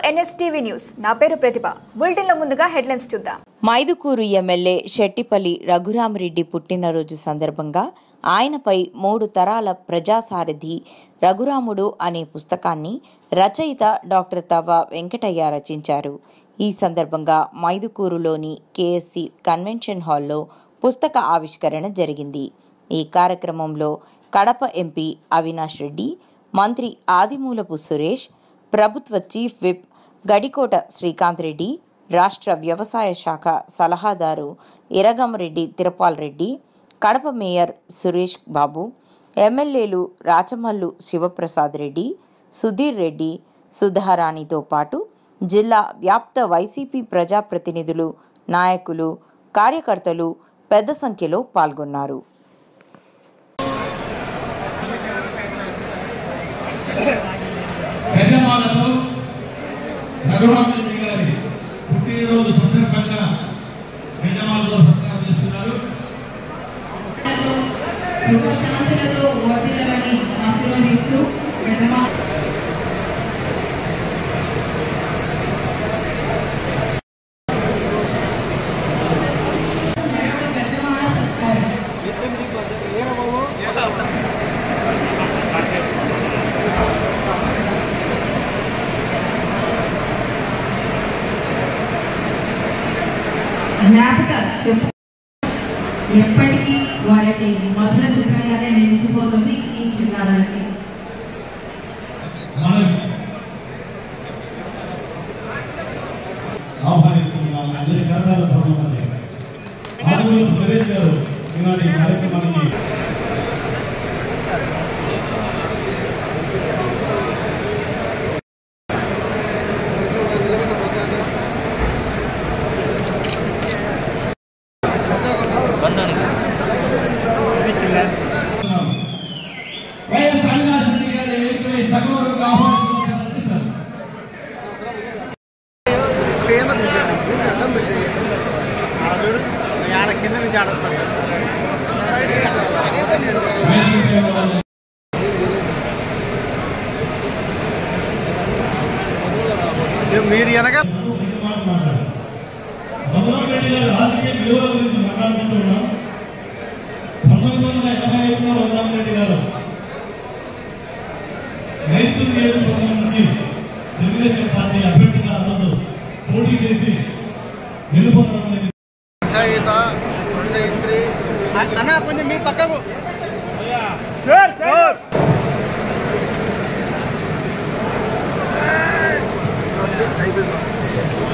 NSTV news నా పేరు ప్రతిభ బులెటిన్లో ముందుగా హెడ్లైన్స్ చూద్దాం మైదుకూరు ఎమ్మెల్యే శెట్టిపల్లి రఘురామరెడ్డి పుట్టినరోజు సందర్భంగా ఆయనపై మూడు తరాల ప్రజాసారథి రఘురాముడు అనే పుస్తకాన్ని రచయిత డాక్టర్ తవ వెంకటయ్య రచించారు ఈ సందర్భంగా మైదుకూరులోని కేఎస్సి కన్వెన్షన్ హాల్లో పుస్తక ఆవిష్కరణ జరిగింది ఈ కార్యక్రమంలో కడప ఎంపీ అవినాష్ రెడ్డి మంత్రి ఆదిమూలపు సురేష్ ప్రభుత్వ చీఫ్ విప్ గడికోట శ్రీకాంత్ రెడ్డి రాష్ట్ర వ్యవసాయ శాఖ సలహాదారు ఇరగమరెడ్డి తిరుపాల్ రెడ్డి కడప మేయర్ సురేష్ బాబు ఎమ్మెల్యేలు రాచమల్లు శివప్రసాద్ రెడ్డి సుధీర్ రెడ్డి సుధారాణితో పాటు జిల్లా వ్యాప్త వైసీపీ ప్రజాప్రతినిధులు నాయకులు కార్యకర్తలు పెద్ద సంఖ్యలో పాల్గొన్నారు యజమానులు రఘురామరెడ్డి గారి పుట్టినరోజు సందర్భంగా యజమానులు సత్కారం చేస్తున్నారు సుఖశాంతులతో వర్ధిల్లాలని ఆశీర్వదిస్తూ యజమా జ్ఞాపక చెప్పు ఎప్పటికీ వారికి మధుర చిత్రంగానే నిలిచిపోతుంది ఈ చిన్నారులకి మనం ఆహ్వానిస్తున్నాం అందరి కరతాల ధర్మమండి ఆదిమూలపు సురేష్ గారు ఈనాటి కార్యక్రమానికి వైఎస్ అవినాష్ రెడ్డి గారి వేదికపై సగౌరవంగా ఆహ్వానిస్తున్నారండి సార్ చేయమనించాను మీరు అడ్డం పెట్టి ఆడ ఆడ కింద నుంచి ఆడస్తాను సైడ్ మీరు వెనక భగవాన్ గారి రాజకీయ విలువల గురించి మాట్లాడుకుంటున్నాం పంతొమ్మిది వందల ఎనభై ఐదులో రఘురామరెడ్డి గారు రైతు నియోజకవర్గం నుంచి తెలుగుదేశం పార్టీ అభ్యర్థిగా ఆ రోజు పోటీ చేసి గెలుపొందడం అనేది రచయిత రచయిత్రి అన్న కొంచెం మీ పక్కకు అయిపోయింది